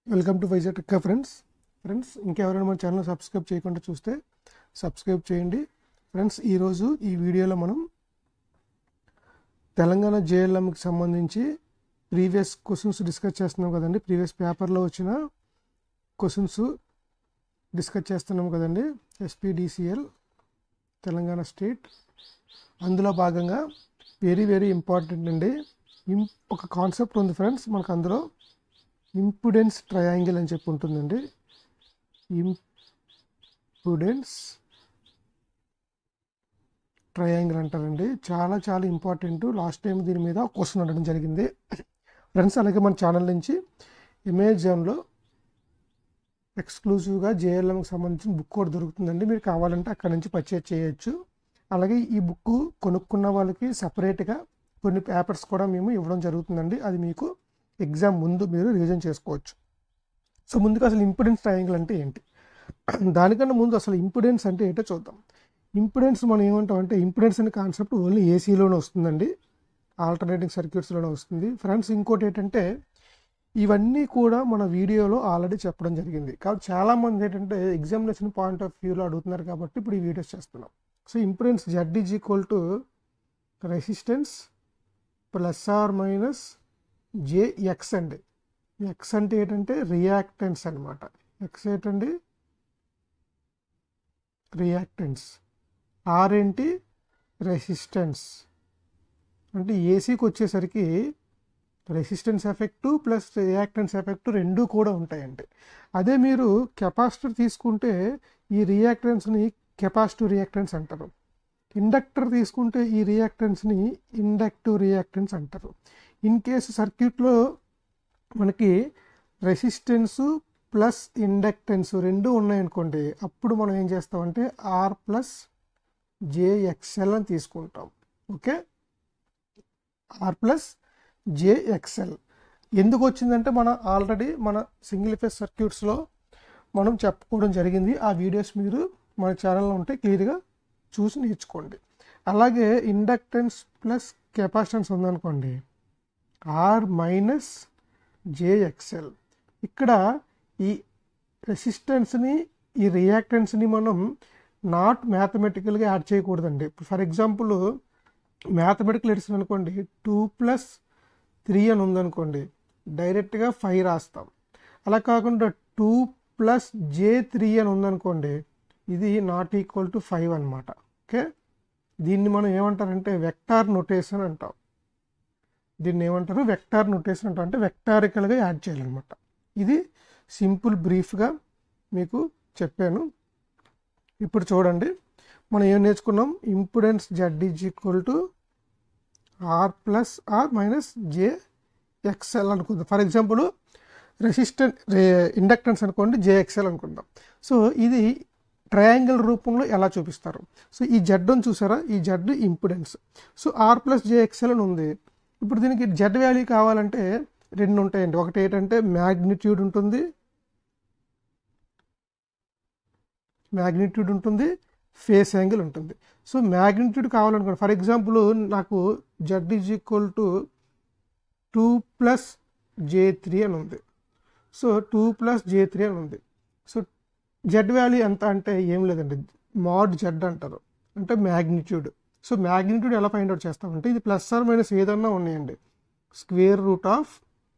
welcome to Vizag టెక్క friends friends ఇంకెవరైనా మన ఛానల్ సబ్స్క్రైబ్ చేయకుండా చూస్తే సబ్స్క్రైబ్ చేయండి ఫ్రెండ్స్ ఈరోజు ఈ వీడియోలో మనం తెలంగాణ జేఎల్ఎంకి సంబంధించి ప్రీవియస్ క్వశ్చన్స్ డిస్కస్ చేస్తున్నాం కదండి ప్రీవియస్ పేపర్లో వచ్చిన క్వశ్చన్స్ డిస్కస్ చేస్తున్నాం కదండి ఎస్పీడిసిఎల్ తెలంగాణ స్టేట్ అందులో భాగంగా వెరీ వెరీ ఇంపార్టెంట్ అండి ఇం- ఒక కాన్సెప్ట్ ఉంది ఫ్రెండ్స్ మనకు అందులో ఇంపుడెన్స్ ట్రయాంగిల్ అని చెప్పి ఉంటుందండి ఇంపుడెన్స్ ట్రయాంగిల్ అంటారండి చాలా చాలా ఇంపార్టెంట్ లాస్ట్ టైం దీని మీద క్వశ్చన్ అడగడం జరిగింది ఫ్రెండ్స్ అలాగే మన ఛానల్ నుంచి అమెజాన్లో ఎక్స్క్లూజివ్గా జేఎల్ఎంకి సంబంధించిన బుక్ కూడా దొరుకుతుందండి మీరు కావాలంటే అక్కడ నుంచి పర్చేజ్ చేయొచ్చు అలాగే ఈ బుక్ కొనుక్కున్న వాళ్ళకి సపరేట్గా కొన్ని పేపర్స్ కూడా మేము ఇవ్వడం జరుగుతుందండి అది మీకు ఎగ్జామ్ ముందు మీరు రివిజన్ చేసుకోవచ్చు సో ముందుగా అసలు ఇంపిడెన్స్ ట్రయాంగిల్ అంటే ఏంటి దానికన్నా ముందు అసలు ఇంపిడెన్స్ అంటే ఏంటో చూద్దాం ఇంపిడెన్స్ మనం ఏమంటాం అంటే ఇంపిడెన్స్ అనే కాన్సెప్ట్ ఓన్లీ ఏసీలోనే వస్తుందండి ఆల్టర్నేటింగ్ సర్క్యూట్స్లోనే వస్తుంది ఫ్రెండ్స్ ఇంకోటి ఏంటంటే ఇవన్నీ కూడా మన వీడియోలో ఆల్రెడీ చెప్పడం జరిగింది కాబట్టి చాలామంది ఏంటంటే ఎగ్జామినేషన్ పాయింట్ ఆఫ్ వ్యూలో అడుగుతున్నారు కాబట్టి ఇప్పుడు ఈ వీడియోస్ చేస్తున్నాం so impedance Z is equal to resistance plus R minus j X అండి ఎక్స్ అంటే ఏంటంటే రియాక్టెన్స్ అనమాట ఎక్స్ ఏంటండి రియాక్టెన్స్ ఆర్ ఏంటి రెసిస్టెన్స్ అంటే ఏసీకి వచ్చేసరికి resistance effect plus reactance effect రెండు కూడా ఉంటాయండి అదే మీరు కెపాసిటర్ తీసుకుంటే ఈ రియాక్టెన్స్ని కెపాసిటివ్ రియాక్టెన్స్ అంటారు ఇండక్టర్ తీసుకుంటే ఈ రియాక్టెన్స్ని ఇండక్టివ్ రియాక్టెన్స్ అంటారు ఇన్ కేసు సర్క్యూట్లో మనకి రెసిస్టెన్స్ ప్లస్ ఇండక్టెన్స్ రెండు ఉన్నాయనుకోండి అప్పుడు మనం ఏం చేస్తామంటే ఆర్ ప్లస్ జేఎక్స్ఎల్ అని తీసుకుంటాం ఓకే ఆర్ ప్లస్ జేఎక్స్ఎల్ ఎందుకు వచ్చిందంటే మన ఆల్రెడీ మన సింగిల్ ఫేస్ సర్క్యూట్స్లో మనం చెప్పుకోవడం జరిగింది ఆ వీడియోస్ మీరు మన ఛానల్లో ఉంటే క్లియర్గా చూసి నేర్చుకోండి అలాగే ఇండక్టెన్స్ ప్లస్ కెపాసిటెన్స్ ఉందనుకోండి ఆర్ మైనస్ జేఎక్స్ఎల్ ఇక్కడ ఈ రెసిస్టెన్స్ని ఈ రియాక్టెన్స్ని మనం నాట్ మ్యాథమెటికల్గా యాడ్ చేయకూడదండి ఫర్ ఎగ్జాంపుల్ మ్యాథమెటికల్ ఎడిషన్ అనుకోండి టూ ప్లస్ త్రీ అని ఉందనుకోండి డైరెక్ట్గా ఫైవ్ రాస్తాం అలా కాకుండా టూ ప్లస్ జే త్రీ అని ఉందనుకోండి ఇది నాట్ ఈక్వల్ టు ఫైవ్ అనమాట ఓకే దీన్ని మనం ఏమంటారంటే వెక్టార్ నొటేషన్ అంటాం దీన్ని ఏమంటారు వెక్టార్ నొటేషన్ అంటాం అంటే వెక్టారికల్గా యాడ్ చేయాలన్నమాట ఇది సింపుల్ బ్రీఫ్గా మీకు చెప్పాను ఇప్పుడు చూడండి మనం ఏం నేర్చుకున్నాం impedance Z is equal to R plus R minus J XL అనుకుందాం ఫర్ ఎగ్జాంపుల్ రెసిస్టెంట్ ఇండక్టెన్స్ అనుకోండి జేఎక్స్ఎల్ అనుకుందాం సో ఇది ట్రయాంగిల్ రూపంలో ఎలా చూపిస్తారు సో ఈ జెడ్ అని చూసారా ఈ Z impedance so R plus J XL అని ఉంది ఇప్పుడు దీనికి జెడ్ వాల్యూ కావాలంటే రెండు ఉంటాయండి ఒకటి ఏంటంటే మ్యాగ్నిట్యూడ్ ఉంటుంది మ్యాగ్నిట్యూడ్ ఉంటుంది ఫేస్ యాంగిల్ ఉంటుంది సో మ్యాగ్నిట్యూడ్ కావాలనుకోండి ఫర్ ఎగ్జాంపుల్ నాకు Z is equal to two plus J three అని ఉంది so two plus J three అని ఉంది సో జెడ్ వాల్యూ ఎంత అంటే ఏం లేదండి మాడ్ జెడ్ అంటారు అంటే మ్యాగ్నిట్యూడ్ సో మ్యాగ్నిట్యూడ్ ఎలా ఫైండ్ అవుట్ చేస్తామంటే ఇది ప్లస్ ఆర్ మైనస్ ఏదన్నా ఉన్నాయండి square root of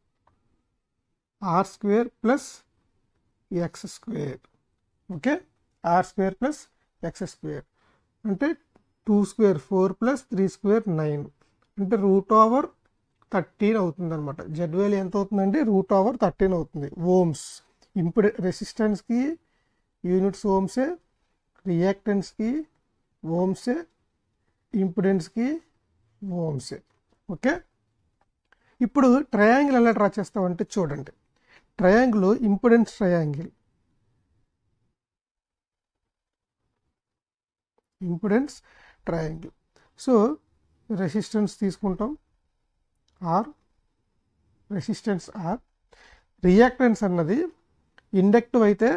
R square plus X square okay R square plus X square అంటే two square four plus three square nine అంటే root over thirteen అవుతుంది అనమాట Z value ఎంత అవుతుందంటే రూట్ ఓవర్ థర్టీన్ అవుతుంది ohms ఇంపుడే రెసిస్టెన్స్కి యూనిట్స్ ఓమ్సే రియాక్టెన్స్కి ఓమ్సే ఇంపుడెన్స్కి ఓమ్సే ఓకే ఇప్పుడు ట్రయాంగిల్ ఎలా డ్రా చేస్తామంటే చూడండి triangle impedance triangle impedance triangle so resistance తీసుకుంటాం ఆర్ రెసిస్టెన్స్ ఆర్ రియాక్టెన్స్ అన్నది ఇండక్టివ్ అయితే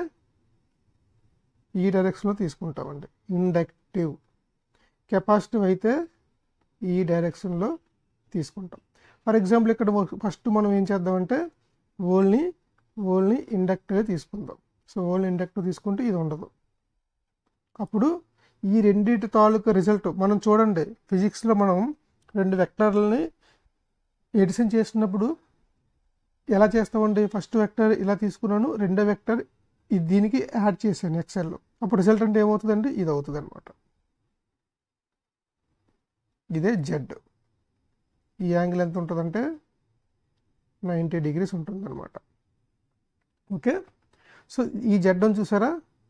ఈ డైరెక్షన్లో తీసుకుంటామండి ఇండక్టివ్ కెపాసిటివ్ అయితే ఈ డైరెక్షన్లో తీసుకుంటాం ఫర్ ఎగ్జాంపుల్ ఇక్కడ ఫస్ట్ మనం ఏం చేద్దామంటే ఓల్ని ఓన్లీ ఇండక్టర్ తీసుకుందాం సో ఓన్లీ ఇండక్టర్ తీసుకుంటే ఇది ఉండదు అప్పుడు ఈ రెండింటి తాలూకా రిజల్ట్ మనం చూడండి ఫిజిక్స్లో మనం రెండు వెక్టర్లని ఎడిషన్ చేసినప్పుడు ఎలా చేస్తామండి ఫస్ట్ వెక్టర్ ఇలా తీసుకున్నాను రెండో వెక్టర్ ఇది దీనికి యాడ్ చేశాను ఎక్సెల్లో అప్పుడు రిజల్ట్ అంటే ఏమవుతుందండి ఇది అవుతుంది అనమాట ఇదే జెడ్ ఈ యాంగిల్ ఎంత ఉంటుందంటే నైంటీ డిగ్రీస్ ఉంటుంది అనమాట ఓకే సో ఈ జెడ్ అని చూసారా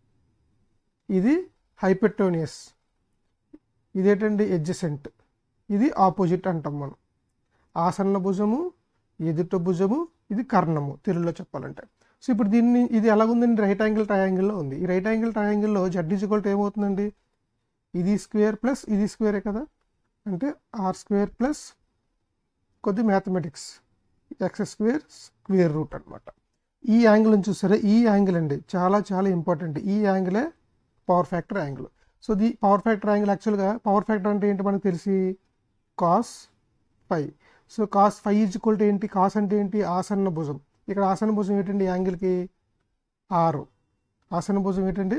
ఇది హైపెటోనియస్ ఇదేంటండి ఎడ్జసెంట్ ఇది ఆపోజిట్ అంటాం మనం ఆసన్న భుజము ఎదుట భుజము ఇది కర్ణము తెలుగులో చెప్పాలంటే సో ఇప్పుడు దీన్ని ఇది ఎలాగుందండి రైట్ యాంగిల్ ట్రయాంగిల్లో ఉంది ఈ రైట్ యాంగిల్ ట్రయాంగిల్లో జడ్ ఈజ్వల్ ఏమవుతుందండి ఇది స్క్వేర్ ప్లస్ ఇది స్క్వేరే కదా అంటే ఆర్ స్క్వేర్ ప్లస్ కొద్ది mathematics X square square root అనమాట ఈ యాంగిల్ చూసారా ఈ యాంగిల్ అండి చాలా చాలా ఇంపార్టెంట్ ఈ యాంగిలే power factor angle so the power factor angle యాక్చువల్గా పవర్ ఫ్యాక్టర్ అంటే ఏంటి మనకు తెలిసి cos five so cos five is equal to ఏంటి కాస్ అంటే ఏంటి ఆసన్న భుజం ఇక్కడ ఆసన్న భుజం ఏంటండి యాంగిల్కి ఆరు ఆసన్న భుజం ఏంటండి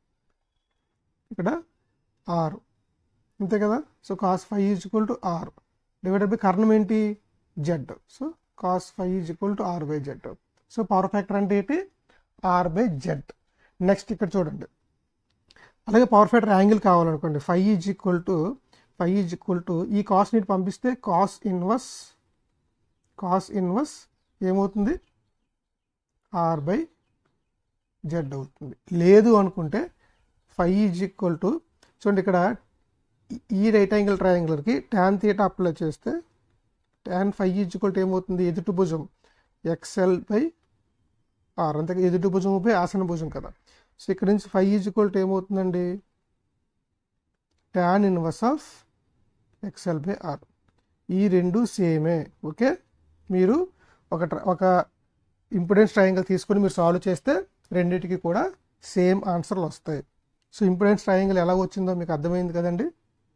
ఇక్కడ ఆరు అంతే కదా so cos five is equal to R divided by కర్ణం ఏంటి Z so cos five is equal to R by Z so power factor అంటే ఏంటి ఆర్ బై జెడ్ నెక్స్ట్ ఇక్కడ చూడండి అలాగే పవర్ ఫ్యాక్టర్ యాంగిల్ కావాలనుకోండి five is equal to five is equal to ఈ cos నీటి పంపిస్తే కాస్ ఇన్వర్స్ కాస్ ఇన్వర్స్ ఏమవుతుంది ఆర్ బై జెడ్ అవుతుంది లేదు అనుకుంటే ఫైవ్ ఈజ్ ఈక్వల్ టు చూడండి ఇక్కడ ఈ రైట్ యాంగిల్ ట్రయాంగిల్కి ట్యాన్ థియేటా అప్లై చేస్తే tan five is equal to ఏమవుతుంది ఎదుటి భుజం ఎక్స్ఎల్ బై ఆర్ అంతే ఎదుటి భుజం బై ఆసన భుజం కదా సో ఇక్కడ నుంచి ఫైవ్ ఈజ్ ఈక్వల్ టు ఏమవుతుందండి tan inverse of XL by R ఈ రెండు సేమే ఓకే మీరు ఒక ఒక ఇంపిడెన్స్ ట్రయాంగిల్ తీసుకొని మీరు సాల్వ్ చేస్తే రెండింటికి కూడా సేమ్ ఆన్సర్లు వస్తాయి సో ఇంపిడెన్స్ ట్రయాంగిల్ ఎలా వచ్చిందో మీకు అర్థమైంది కదండి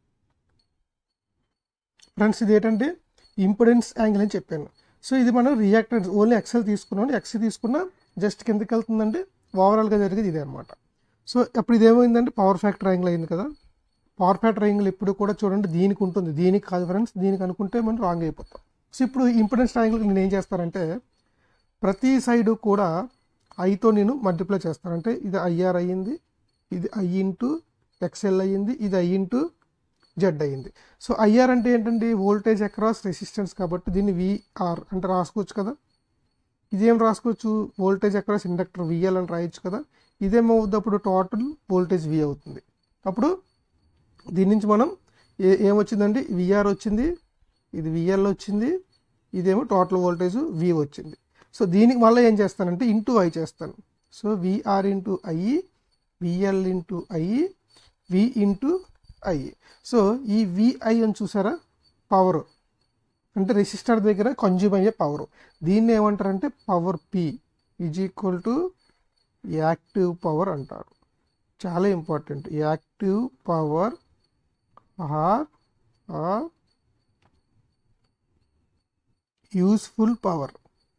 ఫ్రెండ్స్ ఇది ఏంటంటే ఇంపిడెన్స్ యాంగిల్ అని చెప్పాను సో ఇది మనం రియాక్టెన్స్ ఓన్లీ ఎక్సెల్ తీసుకున్నాం ఎక్స్ తీసుకున్నా జస్ట్ కిందకి వెళ్తుందంటే ఓవరాల్గా జరిగేది ఇదే అనమాట సో అప్పుడు ఇదేమైందంటే పవర్ ఫ్యాక్టర్ యాంగిల్ అయింది కదా పవర్ ఫ్యాక్టర్ యాంగిల్ ఇప్పుడు కూడా చూడండి దీనికి ఉంటుంది దీనికి కాదు ఫ్రెండ్స్ దీనికి అనుకుంటే మనం రాంగ్ అయిపోతాం సో ఇప్పుడు ఇంపిడెన్స్ ట్రయాంగిల్ నేను ఏం చేస్తానంటే ప్రతి సైడు కూడా ఐతో నేను మల్టిప్లై చేస్తాను అంటే ఇది ఐఆర్ అయ్యింది ఇది ఐ ఇంటూ ఎక్స్ఎల్ అయ్యింది ఇది ఐ ఇంటూ జెడ్ అయ్యింది సో ఐఆర్ అంటే ఏంటండి వోల్టేజ్ అక్రాస్ రెసిస్టెన్స్ కాబట్టి దీన్ని విఆర్ అంటే రాసుకోవచ్చు కదా ఇదేం రాసుకోవచ్చు వోల్టేజ్ అక్రాస్ ఇండక్టర్ విఎల్ అని రాయొచ్చు కదా ఇదేమవుద్ది అప్పుడు టోటల్ వోల్టేజ్ వి అవుతుంది అప్పుడు దీని నుంచి మనం ఏ ఏమొచ్చిందండి విఆర్ వచ్చింది ఇది విఎల్ వచ్చింది ఇదేమో టోటల్ వోల్టేజ్ వి వచ్చింది సో దీనికి మళ్ళీ ఏం చేస్తానంటే ఇంటూ ఐ చేస్తాను so VR into I VL into I V into I so ఈ విఐ అని చూసారా పవర్ అంటే రెసిస్టర్ దగ్గర కన్జ్యూమ్ అయ్యే పవర్ దీన్ని ఏమంటారంటే power P is equal to active power అంటారు చాలా important active power or or useful power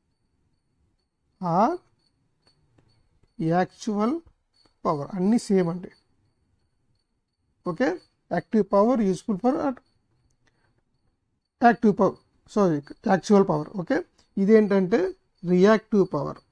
or actual power అన్నీ సేమ్ అండి okay active power useful power active power sorry actual power okay ఇదేంటంటే reactive power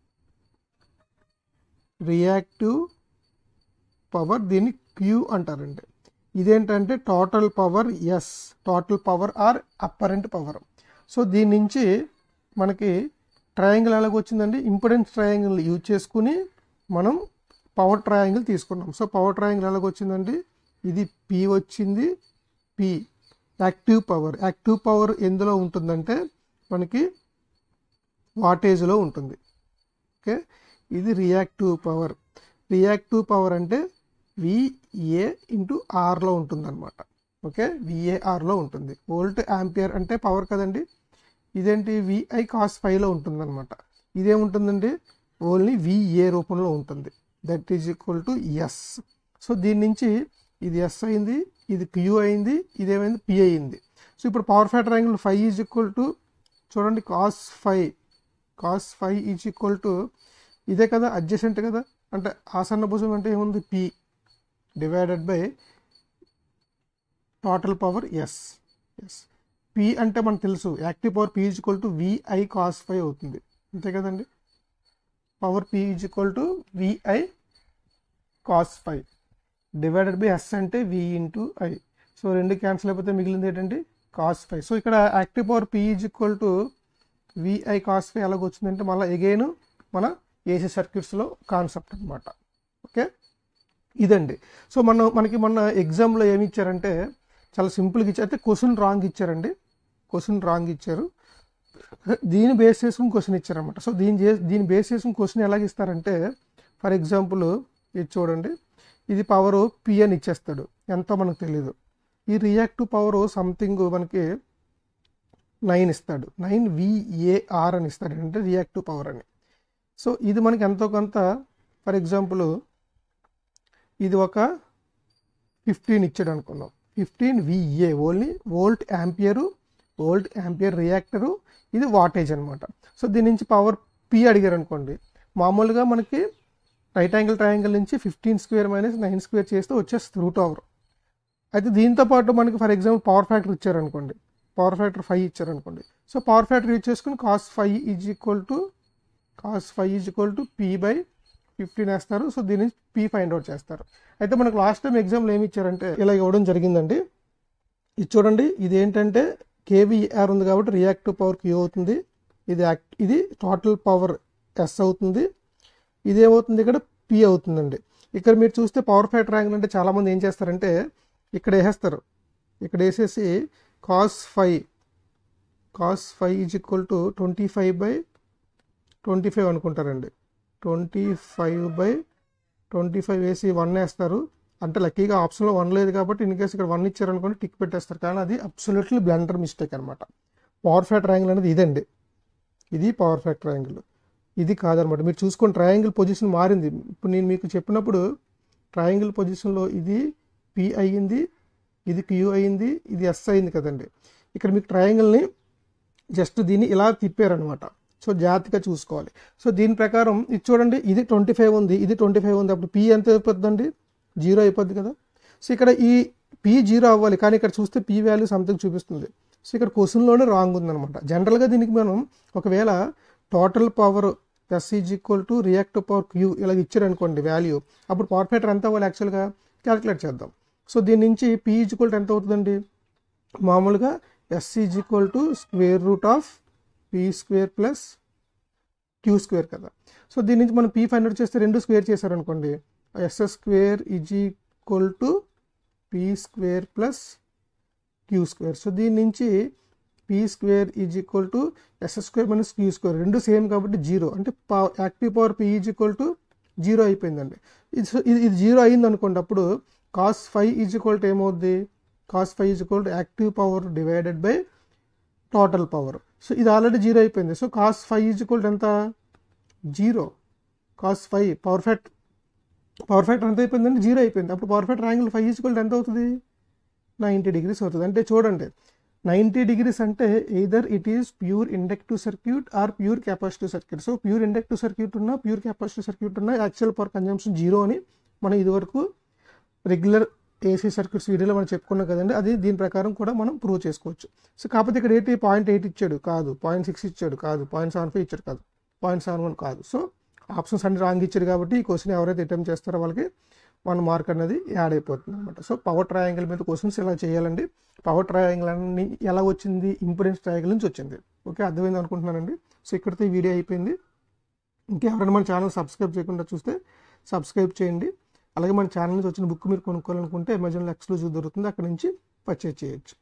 reactive power దీన్ని Q అంటారండి ఇదేంటంటే total power S total power or apparent power so దీని నుంచి మనకి triangle ఎలాగ వచ్చిందండి ఇంపిడెన్స్ ట్రయాంగిల్ యూజ్ చేసుకుని మనం పవర్ ట్రయాంగిల్ తీసుకున్నాం సో పవర్ ట్రయాంగిల్ ఎలాగ వచ్చిందండి ఇది పి వచ్చింది P active power active power ఎందులో ఉంటుందంటే మనకి వాటేజ్లో ఉంటుంది ఓకే ఇది రియాక్టివ్ పవర్ రియాక్టివ్ పవర్ అంటే విఏ ఇంటూ ఆర్లో ఉంటుందన్నమాట ఓకే విఏఆర్లో ఉంటుంది వోల్ట్ యాంపియర్ అంటే పవర్ కదండి ఇదేంటి విఐ కాస్ ఫైవ్లో ఉంటుందన్నమాట ఇదేముంటుందండి ఓన్లీ విఏ రూపంలో ఉంటుంది that is equal to S so దీని నుంచి ఇది ఎస్ అయింది ఇది క్యూ అయింది ఇదేమైంది పి అయింది సో ఇప్పుడు power factor angle five is equal to చూడండి cos five cos five is equal to ఇదే కదా అడ్జసెంట్ కదా అంటే ఆసన్న భుజం అంటే ఏముంది P divided by total power S S P అంటే మనకు తెలుసు active power P is equal to VI cos five అవుతుంది అంతే కదండి power P is equal to VI cos five divided by S అంటే వి ఇంటూ ఐ సో రెండు cancel అయిపోతే మిగిలింది ఏంటంటే కాస్ ఫైవ్ సో ఇక్కడ active power P is equal to VI cos five ఎలాగ వచ్చిందంటే మళ్ళీ ఎగైన్ మన ఏసీ సర్క్యూట్స్లో కాన్సెప్ట్ అనమాట ఓకే ఇదండి సో మనం మనకి మొన్న ఎగ్జామ్లో ఏమి ఇచ్చారంటే చాలా సింపుల్గా ఇచ్చారు అయితే క్వశ్చన్ రాంగ్ ఇచ్చారండి క్వశ్చన్ రాంగ్ ఇచ్చారు దీన్ని బేస్ చేసుకుని క్వశ్చన్ ఇచ్చారనమాట సో దీని చే దీన్ని బేస్ చేసుకుని క్వశ్చన్ ఎలాగ ఇస్తారంటే ఫర్ ఎగ్జాంపుల్ ఇది చూడండి ఇది పవర్ పి అని ఇచ్చేస్తాడు ఎంతో మనకు తెలియదు ఈ రియాక్టివ్ పవర్ సంథింగ్ మనకి నైన్ ఇస్తాడు నైన్ విఏఆర్ అని ఇస్తాడు అంటే రియాక్టివ్ పవర్ అని సో ఇది మనకి ఎంతో కొంత ఫర్ ఎగ్జాంపుల్ ఇది ఒక ఫిఫ్టీన్ ఇచ్చాడు అనుకున్నాం fifteen VA only volt ampere volt ampere reactor ఇది వాటేజ్ అనమాట సో దీని నుంచి పవర్ పి అడిగారు అనుకోండి మామూలుగా మనకి రైట్ యాంగిల్ ట్రయాంగిల్ నుంచి fifteen square minus nine square చేస్తే వచ్చేస్తుంది రూట్ ఓవర్ అయితే దీంతో పాటు మనకి ఫర్ ఎగ్జాంపుల్ పవర్ ఫ్యాక్టర్ ఇచ్చారనుకోండి పవర్ ఫ్యాక్టర్ ఫైవ్ ఇచ్చారనుకోండి సో పవర్ ఫ్యాక్టర్ యూజ్ చేసుకుని cos five is equal to cos five is equal to P by fifteen వేస్తారు సో దీని నుంచి పీ ఫైండ్ అవుట్ చేస్తారు అయితే మనకు లాస్ట్ టైం ఎగ్జామ్లో ఏమి ఇచ్చారంటే ఇలా ఇవ్వడం జరిగిందండి ఇది చూడండి ఇది ఏంటంటే కేవీఆర్ ఉంది కాబట్టి రియాక్టివ్ పవర్ క్యూ అవుతుంది ఇది యాక్ట్ ఇది టోటల్ పవర్ ఎస్ అవుతుంది ఇది ఏమవుతుంది ఇక్కడ పి అవుతుందండి ఇక్కడ మీరు చూస్తే పవర్ ఫ్యాక్టర్ యాంగిల్ అంటే చాలామంది ఏం చేస్తారంటే ఇక్కడ వేసేస్తారు ఇక్కడ వేసేసి cos five cos five is equal to twenty five by twenty five అనుకుంటారండి twenty five by twenty five వేసి వన్ వేస్తారు అంటే లక్కీగా ఆప్షన్లో వన్ లేదు కాబట్టి ఇన్ కేసు ఇక్కడ వన్ ఇచ్చారనుకోండి టిక్ పెట్టేస్తారు కానీ అది అబ్సల్యూట్లీ బ్లండర్ మిస్టేక్ అనమాట పవర్ ఫ్యాక్టర్ యాంగిల్ అనేది ఇదండి ఇది పవర్ ఫ్యాక్టర్ యాంగిల్ ఇది కాదనమాట మీరు చూసుకొని ట్రయాంగిల్ పొజిషన్ మారింది ఇప్పుడు నేను మీకు చెప్పినప్పుడు ట్రయాంగిల్ పొజిషన్లో ఇది పి అయ్యింది ఇది క్యూ అయ్యింది ఇది ఎస్ అయింది కదండి ఇక్కడ మీకు ట్రయాంగిల్ని జస్ట్ దీన్ని ఇలా తిప్పారనమాట సో జాగ్రత్తగా చూసుకోవాలి సో దీని ప్రకారం ఇది చూడండి ఇది ట్వంటీ ఫైవ్ ఉంది ఇది ట్వంటీ ఫైవ్ ఉంది అప్పుడు పి ఎంత అయిపోతుందండి జీరో అయిపోద్ది కదా సో ఇక్కడ ఈ పి జీరో అవ్వాలి కానీ ఇక్కడ చూస్తే పి వాల్యూ సంథింగ్ చూపిస్తుంది సో ఇక్కడ క్వశ్చన్లోనే రాంగ్ ఉందన్నమాట జనరల్గా దీనికి మనం ఒకవేళ total power S is equal to reactive power Q ఇలా ఇచ్చారనుకోండి వాల్యూ అప్పుడు పవర్ ఫ్యాక్టర్ ఎంత అవ్వాలి యాక్చువల్గా క్యాలిక్యులేట్ చేద్దాం సో దీని నుంచి పి ఈజ్ ఈక్వల్ టు ఎంత అవుతుందండి మామూలుగా S is equal to square root of P square plus Q square కదా సో దీని నుంచి మనం పీ ఫైండ్ అవుట్ చేస్తే రెండు స్క్వేర్ చేశారనుకోండి S S square is equal to P square plus Q square so దీని నుంచి P square is equal to S S square minus Q square రెండు సేమ్ కాబట్టి జీరో అంటే active power P is equal to zero అయిపోయిందండి ఇది ఇది ఇది జీరో అయింది అనుకోండి అప్పుడు cos five is equal to ఏమవుద్ది cos five is equal to active power divided by total power so ఇది ఆల్రెడీ జీరో అయిపోయింది so cos five is equal to ఎంత zero cos five power fact power factor ఎంత అయిపోయిందంటే zero అయిపోయింది అప్పుడు power factor angle five is equal to ఎంత అవుతుంది ninety degrees అవుతుంది అంటే చూడండి నైంటీ డిగ్రీస్ అంటే either it is pure inductive circuit or pure capacitive circuit so pure inductive circuit ఉన్నా ప్యూర్ కెపాసిటివ్ సర్క్యూట్ ఉన్నా యాక్చువల్ పవర్ కన్జంప్షన్ జీరో అని మనం ఇదివరకు రెగ్యులర్ ఏసీ సర్క్యూట్స్ వీడియోలో మనం చెప్పుకున్నాం కదండి అది దీని ప్రకారం కూడా మనం ప్రూవ్ చేసుకోవచ్చు సో కాకపోతే ఇక్కడ ఏంటి పాయింట్ ఎయిట్ ఇచ్చాడు కాదు పాయింట్ సిక్స్ ఇచ్చాడు కాదు పాయింట్ సెవెన్ ఫైవ్ ఇచ్చాడు కాదు పాయింట్ సెవెన్ వన్ కాదు సో ఆప్షన్స్ అన్ని రాంగ్ ఇచ్చారు కాబట్టి ఈ క్వశ్చన్ ఎవరైతే అటెంప్ట్ చేస్తారో వాళ్ళకి వన్ మార్క్ అనేది యాడ్ అయిపోతుంది అనమాట సో పవర్ ట్రయాంగిల్ మీద క్వశ్చన్స్ ఇలా చేయాలండి పవర్ ట్రయాంగిల్ అన్ని ఎలా వచ్చింది ఇంపిడెన్స్ ట్రయాంగిల్ నుంచి వచ్చింది ఓకే అర్థమైంది అనుకుంటున్నానండి సో ఇక్కడితో ఈ వీడియో అయిపోయింది ఇంకెవరైనా మన ఛానల్ సబ్స్క్రైబ్ చేయకుండా చూస్తే సబ్స్క్రైబ్ చేయండి అలాగే మన ఛానల్ నుంచి వచ్చిన బుక్ మీరు కొనుక్కోవాలనుకుంటే అమెజాన్లో ఎక్స్క్లూజివ్ దొరుకుతుంది అక్కడ నుంచి పర్చేజ్ చేయొచ్చు